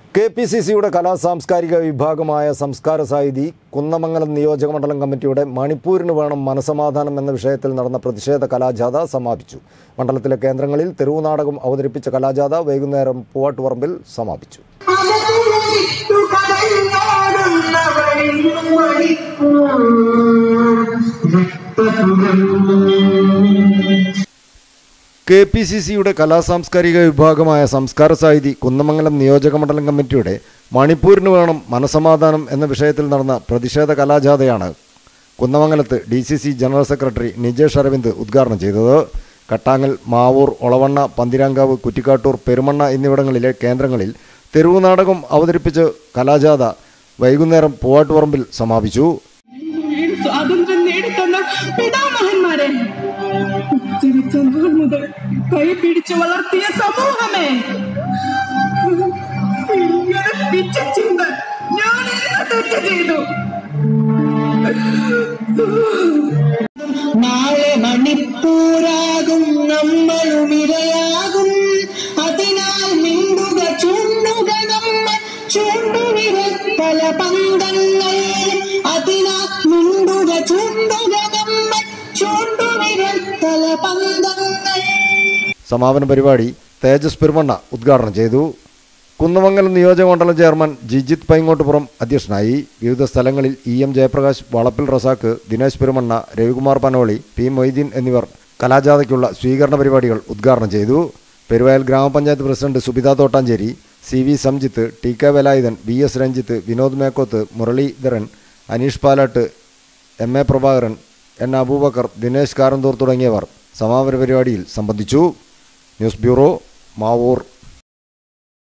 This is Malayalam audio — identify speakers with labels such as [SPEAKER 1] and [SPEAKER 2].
[SPEAKER 1] കെ പി സി സിയുടെ കലാ സാംസ്കാരിക വിഭാഗമായ സംസ്കാര സാഹിതി കുന്നമംഗലം നിയോജക മണ്ഡലം കമ്മിറ്റിയുടെ മണിപ്പൂരിന് വേണം മനസമാധാനം എന്ന വിഷയത്തിൽ നടന്ന പ്രതിഷേധ കലാജാഥ സമാപിച്ചു മണ്ഡലത്തിലെ കേന്ദ്രങ്ങളിൽ തെരുവു നാടകം അവതരിപ്പിച്ച കലാജാഥ വൈകുന്നേരം പൂവാട്ടുപറമ്പിൽ സമാപിച്ചു
[SPEAKER 2] അകലിട്ടു കടഞ്ഞാടുന്നവരിൽ മണിക്കൂർ
[SPEAKER 1] കെ പി സി സിയുടെ കലാ സാംസ്കാരിക വിഭാഗമായ സംസ്കാര സാഹിതി കുന്നമംഗലം നിയോജക മണ്ഡലം കമ്മിറ്റിയുടെ മണിപ്പൂരിന് വേണം മനസമാധാനം എന്ന വിഷയത്തിൽ നടന്ന പ്രതിഷേധ കലാജാഥയാണ് കുന്നമംഗലത്ത് D C C general secretary Nijesh Aravind ഉദ്ഘാടനം ചെയ്തത് കട്ടാങ്ങൽ മാവൂർ ഒളവണ്ണ പന്തിരാങ്കാവ് കുറ്റിക്കാട്ടൂർ പെരുമണ്ണ എന്നിവിടങ്ങളിലെ കേന്ദ്രങ്ങളിൽ തെരുവു നാടകം അവതരിപ്പിച്ച് കലാജാഥ വൈകുന്നേരം പൂവാട്ടുപറമ്പിൽ സമാപിച്ചു
[SPEAKER 3] വീട് സ്വാതന്ത്ര്യം നേടിത്തന്ന പിതാമഹന്മാരെ ജനിച്ച നാൾ മുതൽ കൈ പിടിച്ചു വളർത്തിയ സമൂഹമേ ഇങ്ങനെ പിച്ച ചിന്ത ഞാൻ എന്ത് തെറ്റ് ചെയ്തു
[SPEAKER 2] നാളെ മണിപ്പൂരാകും നമ്മളും ഇരയാകും അതിനാൽ മിണ്ടുക ചൂണ്ടുക നമ്മൾ ചൂണ്ടുവിരത്തല പന്തങ്ങൾ അതിനാൽ മിണ്ടുക ചൂണ്ടുക നമ്മൾ ചൂണ്ടുവിരത്തല പന്തങ്ങൾ
[SPEAKER 1] സമാപന പരിപാടി തേജസ് പെരുമണ്ണ ഉദ്ഘാടനം ചെയ്തു കുന്നമംഗലം നിയോജകമണ്ഡലം ചെയർമാൻ ജിജിത് പൈങ്ങോട്ടുപുറം അധ്യക്ഷനായി വിവിധ സ്ഥലങ്ങളിൽ E M Jayaprakash Valappil Razak Dinesh Perumanna Ravikumar Panoli P Moideen എന്നിവർ കലാജാഥയ്ക്കുള്ള സ്വീകരണ പരിപാടികൾ ഉദ്ഘാടനം ചെയ്തു പെരുവയൽ ഗ്രാമപഞ്ചായത്ത് president Subitha Thottancheri C V Samjith T K Velayudhan V S Ranjith Vinod Mekkoth Muraleedharan Aneesh Palatt M A Prabhakaran N Abubakar Dinesh Karanthur തുടങ്ങിയവർ സമാപന പരിപാടിയിൽ സംബന്ധിച്ചു ന്യൂസ് ബ്യൂറോ മാവൂർ